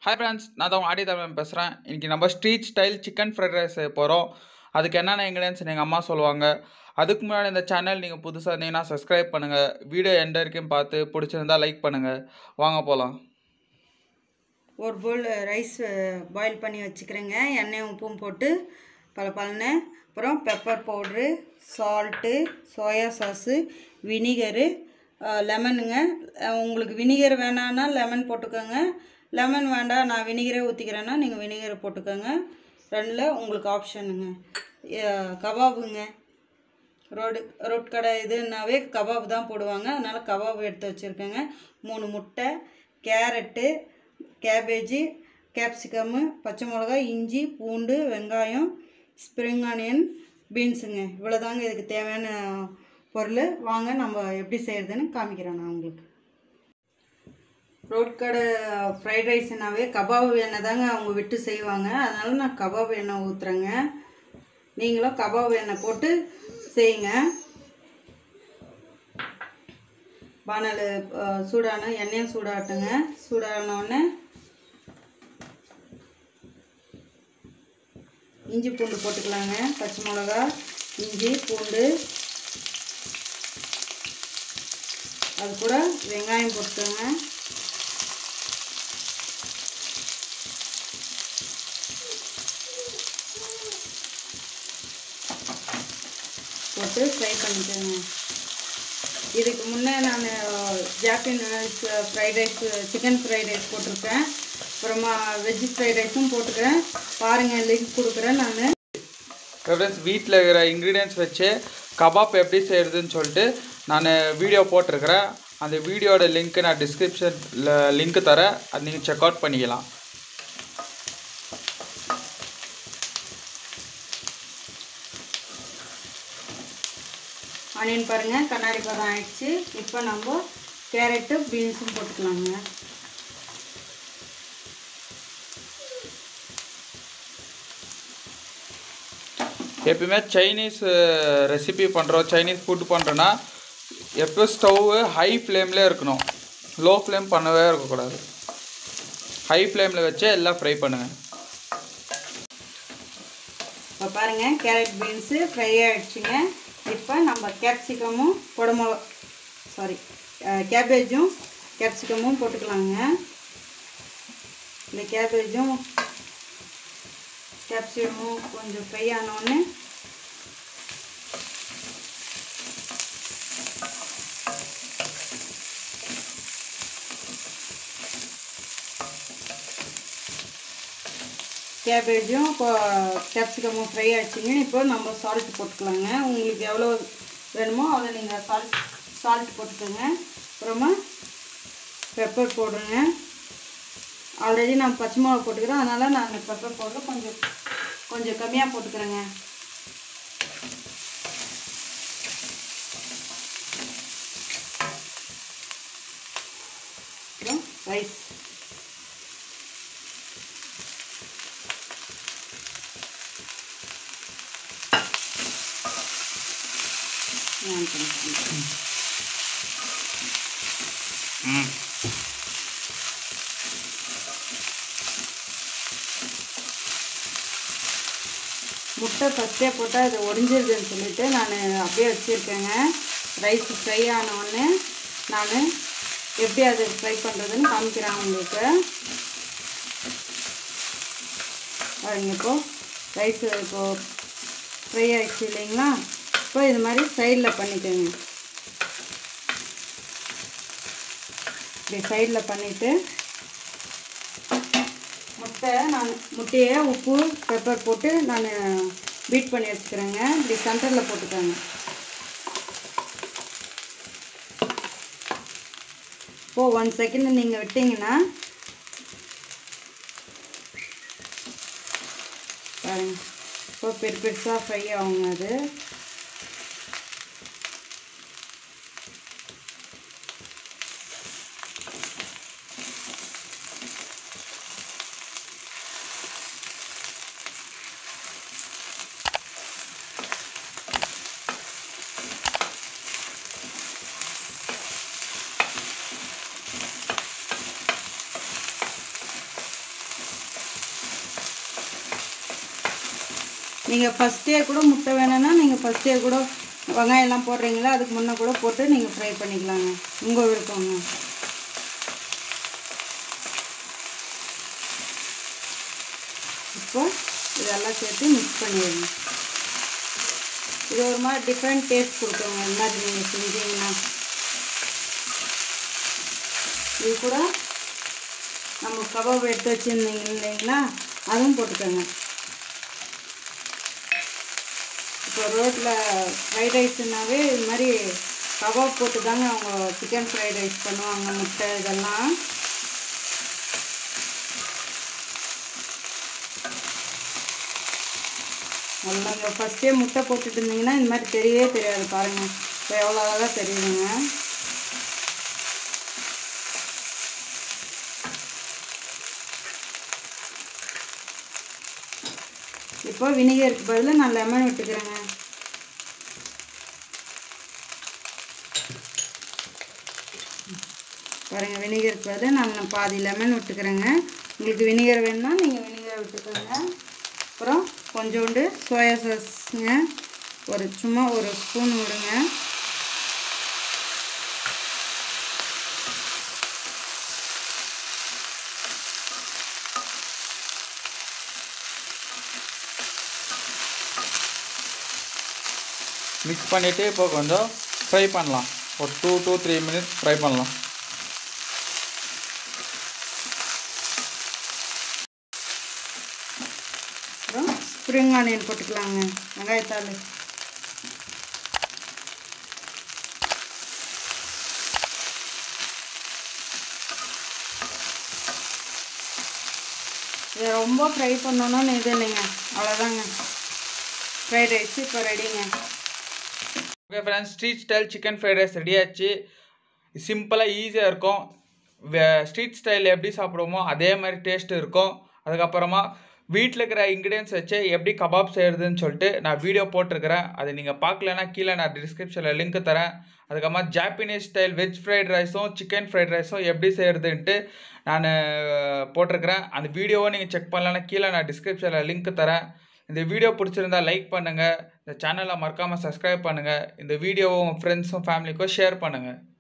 hi friends நான் தான் ஆடி தமிழன் பேசுகிறேன் இன்றைக்கி நம்ம street style chicken fried rice செய்ய போகிறோம் அதுக்கு என்னென்ன இன்க்ரீடியன்ஸ் எங்கள் அம்மா சொல்லுவாங்க அதுக்கு முன்னாடி இந்த சேனல் நீங்கள் புதுசாக இருந்தீங்கன்னா சப்ஸ்கிரைப் பண்ணுங்கள் வீடியோ எண்ட் வரைக்கும் பார்த்து பிடிச்சிருந்தா லைக் பண்ணுங்கள் வாங்க போகலாம் ஒரு பவுல் ரைஸ் பாயில் பண்ணி வச்சுக்கிறேங்க எண்ணெய் உப்பும் போட்டு பல பலன்னு அப்புறம் pepper powder salt soya sauce vinegar லெமனுங்க அஹ் உங்களுக்கு வினிகர் வேணான்னா லெமன் போட்டுக்கோங்க லெமன் வேண்டாம் நான் வினிகரே ஊற்றிக்கிறேன்னா நீங்கள் வினிகரை போட்டுக்கோங்க ரெண்டில் உங்களுக்கு ஆப்ஷனுங்க அஹ் கபாபுங்க ரோடு ரோட் கடை இதுனாவே கபாப் தான் போடுவாங்க அதனால் கபாப் எடுத்து வச்சுருக்கேங்க மூணு முட்டை கேரட்டு கேபேஜி கேப்சிகம்மு பச்சை மிளகாய் இஞ்சி பூண்டு வெங்காயம் ஸ்ப்ரிங் ஆனியன் பீன்ஸுங்க இவ்வளோதாங்க இதுக்கு தேவையான பொருள் வாங்க நம்ம எப்படி செய்கிறதுன்னு காமிக்கிறேன் நான் உங்களுக்கு ரோட் கடை ஃப்ரைட் ரைஸ்னாவே கபாப் எண்ணெய் தாங்க அவங்க விட்டு செய்வாங்க அதனால நான் கபாப் எண்ணெய் ஊற்றுறேங்க நீங்களும் கபாப் எண்ணெய் போட்டு செய்யுங்க பானல் சூடான எண்ணெயும் சூடாட்டுங்க சூடானோடனே இஞ்சி பூண்டு போட்டுக்கலாங்க பச்சை மிளகா இஞ்சி பூண்டு அது கூட வெங்காயம் போட்டுக்கோங்க போட்டு ஃப்ரை பண்ணிக்கோங்க இதுக்கு முன்னே நான் ஜாப்பின் fried rice chicken fried rice போட்டிருக்கேன் அப்புறமா வெஜ் ஃப்ரைட் ரைஸும் போட்டுக்கிறேன் பாருங்கள் லிங்க் கொடுக்குறேன் நான் ஃப்ரெண்ட்ஸ் வீட்டில் இருக்கிற இன்க்ரீடியன்ஸ் வச்சு கபாப் எப்படி செய்கிறதுன்னு சொல்லிட்டு நான் வீடியோ போட்டிருக்கிறேன் அந்த வீடியோட லிங்க்கு நான் டிஸ்கிரிப்ஷனில் லிங்க்கு தரேன் அது நீங்கள் செக் அவுட் பண்ணிக்கலாம் ஆனியன் பாருங்கள் கண்ணாடி பதம் ஆயிடுச்சு இப்போ நம்ம கேரட்டு பீன்ஸும் போட்டுக்கலாங்க எப்பயுமே சைனீஸ் ரெசிபி பண்ணுறோம் சைனீஸ் ஃபுட் பண்ணுறோன்னா எப்போ ஸ்டவ்வு ஹை ஃப்ளேம்லேயே இருக்கணும் லோ ஃப்ளேம் பண்ணவே இருக்கக்கூடாது ஹை ஃப்ளேமில் வச்சு எல்லாம் ஃப்ரை பண்ணுங்கள் இப்போ பாருங்கள் கேரட் பீன்ஸு ஃப்ரை ஆகிடுச்சுங்க இப்போ நம்ம கேப்சிகமும் குடமிளகா சாரி கேபேஜும் கேப்சிகமும் போட்டுக்கலாங்க இந்த கேபேஜும் கேப்சிகமும் கொஞ்சம் ஃப்ரை ஆனோடனே கேபேஜும் இப்போ கேப்சிகமும் ஃப்ரை ஆச்சுங்க இப்போ நம்ம சால்ட் போட்டுக்கலாங்க உங்களுக்கு எவ்வளோ வேணுமோ அவ்வளோ நீங்கள் சால்ட் சால்ட் போட்டுக்கோங்க அப்புறமா பெப்பர் போடுங்க ஆல்ரெடி நான் பச்சை மிளகா போட்டுக்கிறேன் அதனால் நான் பெப்பர் பவுடர் கொஞ்சம் கொஞ்சம் கம்மியாக போட்டுக்கிறேங்க அப்புறம் ரைஸ் நான் பண்ணிக்கிறேன் முட்டை ஃபஸ்ட்டே போட்டால் இது ஒடிஞ்சிருதுன்னு சொல்லிட்டு நான் அப்படியே வச்சுருக்கேங்க ரைஸ் ஃப்ரை ஆனவுடனே நான் எப்படி அது ஃப்ரை பண்ணுறதுன்னு காமிக்கிறேன் உங்களுக்கு பாருங்க இப்போ ரைஸ் இப்போது ஃப்ரை ஆகிடுச்சு இல்லைங்களா இப்போ இது மாதிரி சைடில் பண்ணிக்கோங்க இப்படி சைடில் பண்ணிவிட்டு முட்டை நான் முட்டையை உப்பு பெப்பர் போட்டு நான் பீட் பண்ணி வச்சுக்கிறேங்க இப்படி சென்டரில் போட்டுக்கோங்க இப்போ ஒன் செகண்ட் நீங்கள் விட்டிங்கன்னா பாருங்க இப்போ பெரு பெருசாக ஃப்ரை ஆகுங்க அது நீங்கள் ஃபஸ்ட்டே கூட முட்டை வேணும்னா நீங்கள் ஃபஸ்ட்டே கூட வெங்காயம்லாம் போடுறீங்களா அதுக்கு முன்னே கூட போட்டு நீங்கள் ஃப்ரை பண்ணிக்கலாங்க உங்கள் விருப்பங்க இப்போ இதெல்லாம் சேர்த்து மிக்ஸ் பண்ணிடுங்க இது ஒரு மாதிரி டிஃப்ரெண்ட் டேஸ்ட் கொடுக்குங்க இந்த மாதிரி நீங்கள் செஞ்சீங்கன்னா இது கூட நம்ம கபாப் எடுத்து வச்சுருந்தீங்க இல்லைங்களா அதுவும் போட்டுக்கோங்க இப்போ ரோட்டில் ஃப்ரைட் ரைஸ்னாவே இது மாதிரி கபாப் போட்டு தாங்க அவங்க சிக்கன் ஃப்ரைட் ரைஸ் பண்ணுவாங்க முட்டை இதெல்லாம் நல்லா ஃபஸ்ட்டே முட்டை போட்டுட்டு இருந்தீங்கன்னா இந்த மாதிரி தெரியவே தெரியாது பாருங்கள் இப்போ எவ்வளோ அழகாக தெரியுதுங்க இப்போ வினிகருக்கு பதிலாக நான் லெமன் விட்டுக்கிறேங்க பாருங்கள் வினிகருக்கு பதிலாக நான் பாதி லெமன் விட்டுக்கிறேங்க உங்களுக்கு வினிகர் வேணும்னா நீங்கள் வினிகர் விட்டுக்கோங்க அப்புறம் கொஞ்சோண்டு சோயா சாஸ்ங்க ஒரு சும்மா ஒரு ஸ்பூன் விடுங்க மிக்ஸ் பண்ணிவிட்டு இப்போ கொஞ்சம் ஃப்ரை பண்ணலாம் ஒரு two two three minutes fry பண்ணலாம் அப்புறம் ஸ்ப்ரிங் ஆனியன் போட்டுக்கலாங்க வெங்காயத்தாள் இதை ரொம்ப ஃப்ரை பண்ணணும்னு இது இல்லைங்க அவ்வளோதாங்க ஃப்ரைட் ரைஸ் இப்போ ரெடிங்க okay friends street style chicken fried rice ready ஆச்சு சிம்பிளாக ஈஸியாக இருக்கும் ஸ்ட்ரீட் ஸ்டைல் எப்படி சாப்பிடுவோமோ அதே மாதிரி டேஸ்ட் இருக்கும் அதுக்கப்புறமா வீட்டில் இருக்கிற இன்க்ரீடியன்ஸ் வச்சு எப்படி கபாப் செய்கிறதுன்னு சொல்லிட்டு நான் வீடியோ போட்டிருக்கிறேன் அதை நீங்கள் பார்க்கலன்னா கீழே நான் டிஸ்கிரிப்ஷனில் லிங்க் தரேன் அதுக்கப்புறமா ஜாப்பனீஸ் ஸ்டைல் வெஜ் ஃப்ரைட் ரைஸும் சிக்கன் ஃப்ரைட் ரைஸும் எப்படி செய்கிறதுன்ட்டு நான் போட்டிருக்கிறேன் அந்த வீடியோவை நீங்கள் செக் பண்ணலன்னா கீழே நான் டிஸ்கிரிப்ஷனில் லிங்க் தரேன் இந்த வீடியோ பிடிச்சிருந்தா லைக் பண்ணுங்கள் இந்த சேனலை மறக்காமல் சப்ஸ்கிரைப் பண்ணுங்கள் இந்த வீடியோவை உங்கள் ஃப்ரெண்ட்ஸும் ஃபேமிலிக்கும் ஷேர் பண்ணுங்கள்